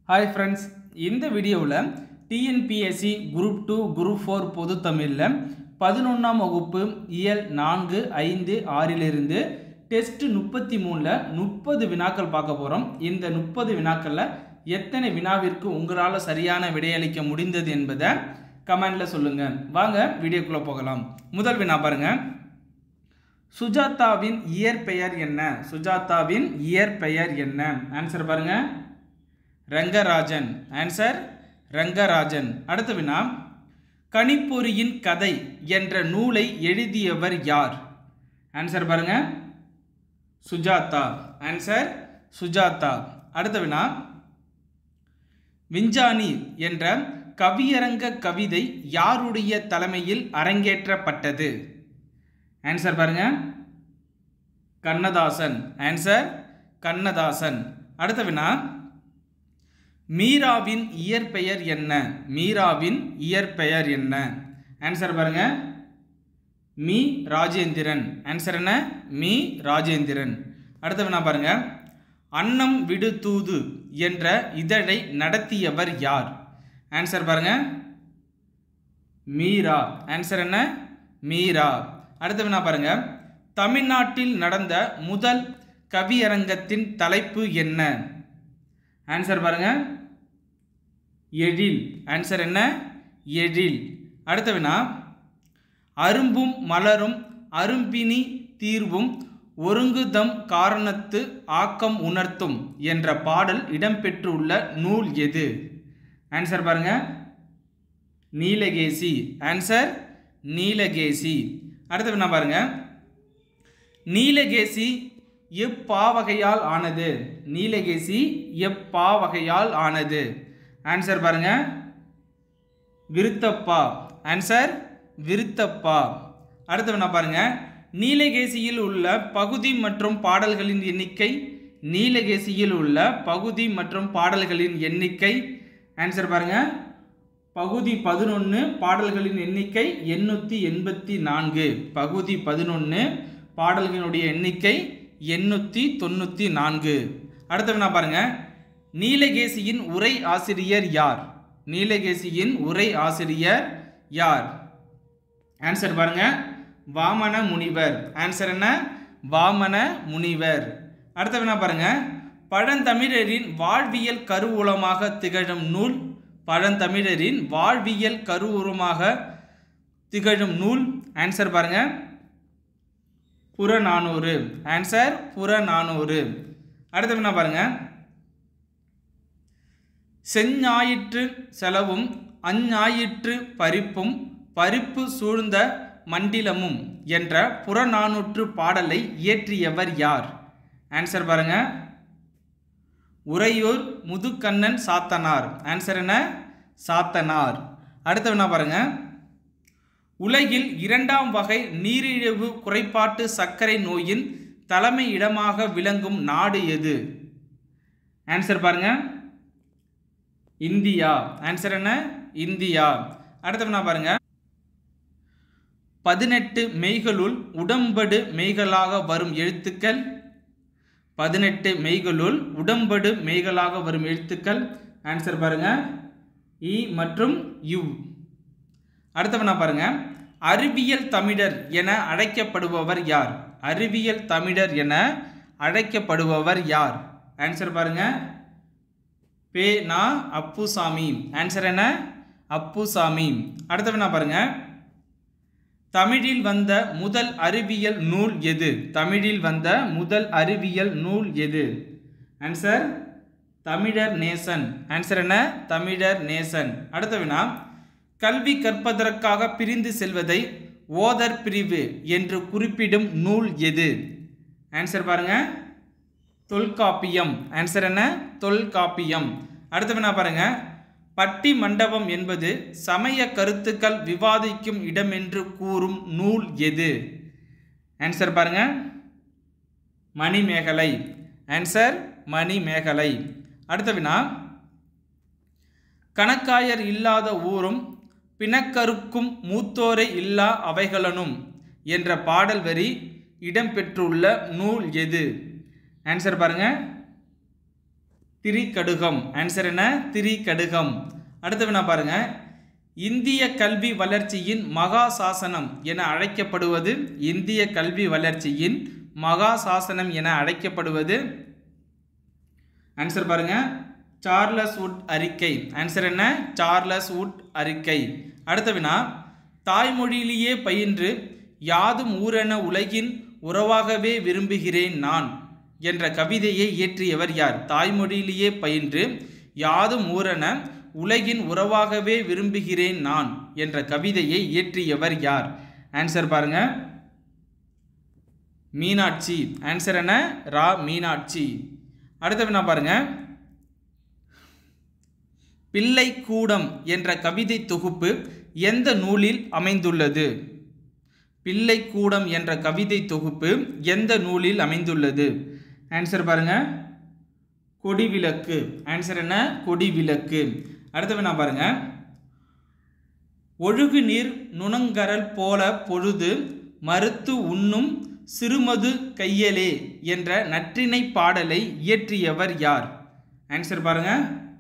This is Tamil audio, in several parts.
ஹாய் ஃப்ரெண்ட்ஸ் இந்த வீடியோவில் TNPSC group two group four பொது தமிழில் பதினொன்றாம் வகுப்பு இயல் நான்கு ஐந்து ஆறிலிருந்து டெஸ்ட் முப்பத்தி மூணில் முப்பது வினாக்கள் பார்க்க போகிறோம் இந்த முப்பது வினாக்களில் எத்தனை வினாவிற்கு உங்களால் சரியான விடையளிக்க முடிந்தது என்பதை கமெண்டில் சொல்லுங்கள் வாங்க வீடியோக்குள்ளே போகலாம் முதல் வினா பாருங்கள் சுஜாதாவின் இயற்பெயர் என்ன சுஜாதாவின் இயற்பெயர் என்ன ஆன்சர் பாருங்க ரங்கராஜன் ஆன்சர் ரங்கராஜன் அடுத்த வினா கணிப்பொறியின் கதை என்ற நூலை எழுதியவர் யார் ஆன்சர் பாருங்க சுஜாதா ஆன்சர் சுஜாதா அடுத்த வினா விஞ்ஞானி என்ற கவியரங்க கவிதை யாருடைய தலைமையில் அரங்கேற்றப்பட்டது ஆன்சர் பாருங்க கண்ணதாசன் ஆன்சர் கண்ணதாசன் அடுத்த வினா மீராவின் இயற்பெயர் என்ன மீராவின் இயற்பெயர் என்ன ஆன்சர் பாருங்க மீ ராஜேந்திரன் ஆன்சர் என்ன மீ ராஜேந்திரன் அடுத்த வினா பாருங்க அன்னம் விடு தூது என்ற இதழை நடத்தியவர் யார் ஆன்சர் பாருங்க மீரா ஆன்சர் என்ன மீரா அடுத்த வினா பாருங்க தமிழ்நாட்டில் நடந்த முதல் கவியரங்கத்தின் தலைப்பு என்ன ஆன்சர் பாருங்க எழில் ஆன்சர் என்ன எழில் அடுத்த வினா அரும்பும் மலரும் அரும்பினி தீர்வும் ஒருங்குதம் காரணத்து ஆக்கம் உணர்த்தும் என்ற பாடல் இடம்பெற்றுள்ள நூல் எது ஆன்சர் பாருங்க நீலகேசி ஆன்சர் நீலகேசி அடுத்த வினா பாருங்க நீலகேசி எப்பாவகையால் ஆனது நீலகேசி எப்பாவகையால் ஆனது ஆன்சர் பாருங்க விருத்தப்பா ஆன்சர் விருத்தப்பா அடுத்த வினா பாருங்க நீலகேசியில் உள்ள பகுதி மற்றும் பாடல்களின் எண்ணிக்கை நீலகேசியில் உள்ள பகுதி மற்றும் பாடல்களின் எண்ணிக்கை ஆன்சர் பாருங்க பகுதி பதினொன்று பாடல்களின் எண்ணிக்கை எண்ணூற்றி எண்பத்தி நான்கு பகுதி பதினொன்று பாடல்களினுடைய எண்ணிக்கை எண்ணூற்றி தொண்ணூற்றி நான்கு அடுத்த வினா பாருங்க நீலகேசியின் உரை ஆசிரியர் யார் நீலகேசியின் உரை ஆசிரியர் யார் ஆன்சர் பாருங்க வாமன முனிவர் ஆன்சர் என்ன வாமன முனிவர் அடுத்த வினா பாருங்க பழந்தமிழரின் வாழ்வியல் கருவூலமாக திகழும் நூல் பழந்தமிழரின் வாழ்வியல் கருவூலமாக திகழும் நூல் ஆன்சர் பாருங்க புறநானூறு ஆன்சர் புறநானூறு அடுத்த வினா பாருங்க செஞ்ஞாயிற்று செலவும் அஞ்ஞாயிற்று பறிப்பும் பறிப்பு சூழ்ந்த மண்டிலமும் என்ற புறநானூற்று பாடலை இயற்றியவர் யார் ஆன்சர் பாருங்க உறையூர் முதுக்கண்ணன் சாத்தனார் ஆன்சர் என்ன சாத்தனார் அடுத்த வினா பாருங்க உலகில் இரண்டாம் வகை நீரிழிவு குறைபாட்டு சர்க்கரை நோயின் தலைமை இடமாக விளங்கும் நாடு எது ஆன்சர் பாருங்க இந்தியா ஆன்சர் என்ன இந்தியா அடுத்த வினா பாருங்க பதினெட்டு மெய்களுள் உடம்படு மெய்களாக வரும் எழுத்துக்கள் பதினெட்டு மெய்களுள் உடம்படு மெய்களாக வரும் எழுத்துக்கள் ஆன்சர் பாருங்க இ மற்றும் யு அடுத்தவனா பாருங்க அறிவியல் தமிழர் என அழைக்கப்படுபவர் யார் அறிவியல் தமிழர் என அழைக்கப்படுபவர் யார் ஆன்சர் பாருங்க பே நா அப்புசாமி ஆன்சர் என்ன அப்புசாமி அடுத்தவனா பாருங்க தமிழில் வந்த முதல் அறிவியல் நூல் எது தமிழில் வந்த முதல் அறிவியல் நூல் எது ஆன்சர் தமிழர் நேசன் ஆன்சர் என்ன தமிழர் நேசன் அடுத்த வினா கல்வி கற்பதற்காக பிரிந்து செல்வதை ஓதர் பிரிவு என்று குறிப்பிடும் நூல் எது ஆன்சர் பாருங்க தொல்காப்பியம் ஆன்சர் என்ன தொல்காப்பியம் அடுத்த வினா பாருங்க பட்டி மண்டபம் என்பது சமய கருத்துக்கள் விவாதிக்கும் இடம் என்று கூறும் நூல் எது ஆன்சர் பாருங்க மணிமேகலை ஆன்சர் மணிமேகலை அடுத்த வினா கணக்காயர் இல்லாத ஊரும் பிணக்கருக்கும் மூத்தோரை இல்லா அவைகளனும் என்ற பாடல் வரி இடம்பெற்றுள்ள நூல் எது ஆன்சர் பாருங்க திரிகடுகம் ஆன்சர் என்ன திரிகடுகம் அடுத்த வினா பாருங்க இந்திய கல்வி வளர்ச்சியின் மகா சாசனம் என அழைக்கப்படுவது இந்திய கல்வி வளர்ச்சியின் மகா சாசனம் என அழைக்கப்படுவது ஆன்சர் பாருங்க சார்லஸ் வுட் அறிக்கை ஆன்சர் என்ன சார்லஸ் வுட் அறிக்கை அடுத்த வினா தாய்மொழியிலேயே பயின்று யாதும் ஊரென உலகின் உறவாகவே விரும்புகிறேன் நான் என்ற கவிதையை இயற்றியவர் யார் தாய்மொழியிலேயே பயின்று யாதும் ஊரென உலகின் உறவாகவே விரும்புகிறேன் நான் என்ற கவிதையை இயற்றியவர் யார் ஆன்சர் பாருங்க மீனாட்சி ஆன்சர் என்ன ரா மீனாட்சி அடுத்த வினா பாருங்க பிள்ளை கூடம் என்ற கவிதை தொகுப்பு எந்த நூலில் அமைந்துள்ளது பிள்ளை கூடம் என்ற கவிதை தொகுப்பு எந்த நூலில் அமைந்துள்ளது ஆன்சர் பாருங்க கொடிவிளக்கு ஆன்சர் என்ன கொடிவிளக்கு அடுத்த வினா பாருங்க ஒழுகு நீர் நுணங்கரல் போல பொழுது மறுத்து உண்ணும் சிறுமது கையலே என்ற நற்றிணை பாடலை இயற்றியவர் யார் ஆன்சர் பாருங்க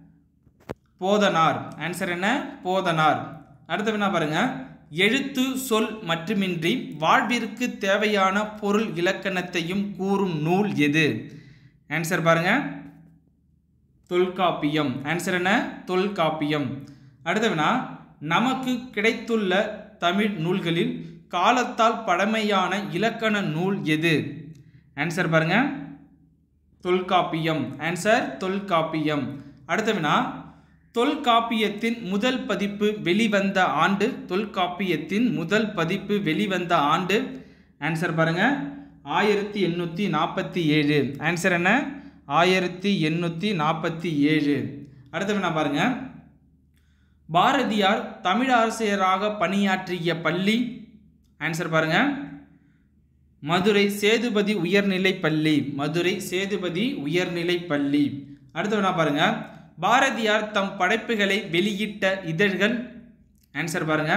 போதனார் ஆன்சர் என்ன போதனார் அடுத்த வினா பாருங்க எழுத்து சொல் மட்டுமின்றி வாழ்விற்கு தேவையான பொருள் இலக்கணத்தையும் கூறும் நூல் எது ஆன்சர் பாருங்க தொல்காப்பியம் ஆன்சர் என்ன தொல்காப்பியம் அடுத்த வினா நமக்கு கிடைத்துள்ள தமிழ் நூல்களில் காலத்தால் பழமையான இலக்கண நூல் எது ஆன்சர் பாருங்க தொல்காப்பியம் ஆன்சர் தொல்காப்பியம் அடுத்த வினா தொல்காப்பியத்தின் முதல் பதிப்பு வெளிவந்த ஆண்டு தொல்காப்பியத்தின் முதல் பதிப்பு வெளிவந்த ஆண்டு ஆன்சர் பாருங்க ஆயிரத்தி எண்ணூற்றி நாற்பத்தி ஏழு ஆன்சர் என்ன ஆயிரத்தி எண்ணூற்றி நாற்பத்தி ஏழு அடுத்த வினா பாருங்க பாரதியார் தமிழ் ஆசிரியராக பணியாற்றிய பள்ளி ஆன்சர் பாருங்க மதுரை சேதுபதி உயர்நிலை பள்ளி மதுரை சேதுபதி உயர்நிலை பள்ளி அடுத்த வினா பாருங்க பாரதியார் தம் படைப்புகளை வெளியிட்ட இதழ்கள் ஆன்சர் பாருங்க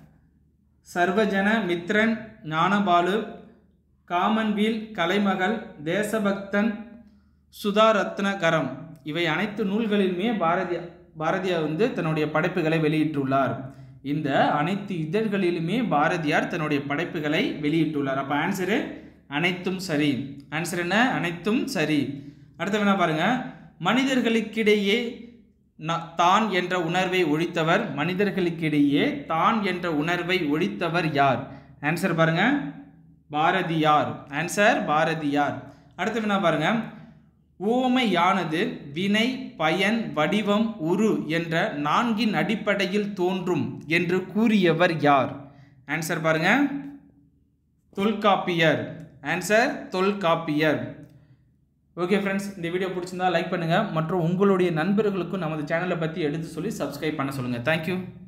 சர்வஜன மித்ரன் ஞானபாலு காமன்வீல் கலைமகள் தேசபக்தன் சுதாரத்னகரம் இவை அனைத்து நூல்களிலுமே பாரதியார் பாரதியார் வந்து தன்னுடைய படைப்புகளை வெளியிட்டுள்ளார் இந்த அனைத்து இதழ்களிலுமே பாரதியார் தன்னுடைய படைப்புகளை வெளியிட்டுள்ளார் அப்போ ஆன்சரு அனைத்தும் சரி ஆன்சர் என்ன அனைத்தும் சரி அடுத்த வேணா பாருங்க மனிதர்களுக்கிடையே ந- தான் என்ற உணர்வை ஒழித்தவர் மனிதர்களுக்கிடையே தான் என்ற உணர்வை ஒழித்தவர் யார் ஆன்சர் பாருங்க பாரதியார் ஆன்சர் பாரதியார் அடுத்த வினா பாருங்க உவமையானது வினை பயன் வடிவம் உரு என்ற நான்கின் அடிப்படையில் தோன்றும் என்று கூறியவர் யார் ஆன்சர் பாருங்க Tholkappiyar answer Tholkappiyar okay friends இந்த வீடியோ பிடிச்சிருந்தா லைக் பண்ணுங்கள் மற்றும் உங்களுடைய நண்பர்களுக்கும் நமது சேனலை பற்றி எடுத்து சொல்லி சப்ஸ்கிரைப் பண்ண சொல்லுங்கள் தேங்க்யூ